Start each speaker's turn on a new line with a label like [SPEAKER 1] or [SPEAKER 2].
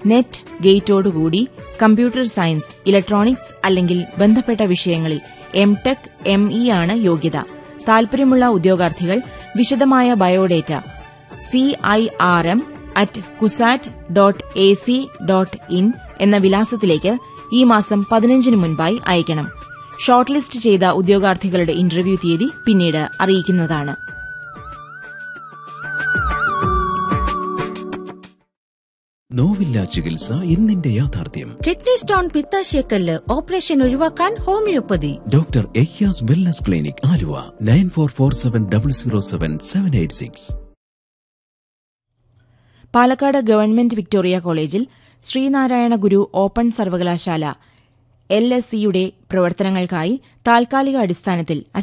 [SPEAKER 1] net ഗേറ്റോടുകൂടി computer science electronics അല്ലെങ്കിൽ ബന്ധപ്പെട്ട വിഷയങ്ങളിൽ എം ടെക് എം ഇ ആണ് യോഗ്യത താൽപര്യമുള്ള ഉദ്യോഗാർത്ഥികൾ വിശദമായ biodata C I R M at Cusat dot A C dot in എന്ന വിലാസത്തിലേക്ക് ഈ മാസം പതിനഞ്ചിന് മുൻപായി അയക്കണം ഷോർട്ട് ലിസ്റ്റ് ചെയ്ത ഉദ്യോഗാർത്ഥികളുടെ ഇന്റർവ്യൂ തീയതി പിന്നീട് അറിയിക്കുന്നതാണ്
[SPEAKER 2] നോവില്ല ചികിത്സ ഇന്നിന്റെ യാഥാർത്ഥ്യം
[SPEAKER 3] കിഡ്നി സ്റ്റോൺ പിത്താശയക്കല്ല് ഓപ്പറേഷൻ ഒഴിവാക്കാൻ homoeopathy
[SPEAKER 2] doctor Ayyas wellness clinic Aluva nine four four seven double zero seven seven eight six
[SPEAKER 1] Palakkad government Victoria കോളേജിൽ ശ്രീനാരായണ ഗുരു ഓപ്പൺ സർവകലാശാല എൽ എസ് സിയുടെ പ്രവർത്തനങ്ങൾക്കായി താൽക്കാലിക അടിസ്ഥാനത്തിൽ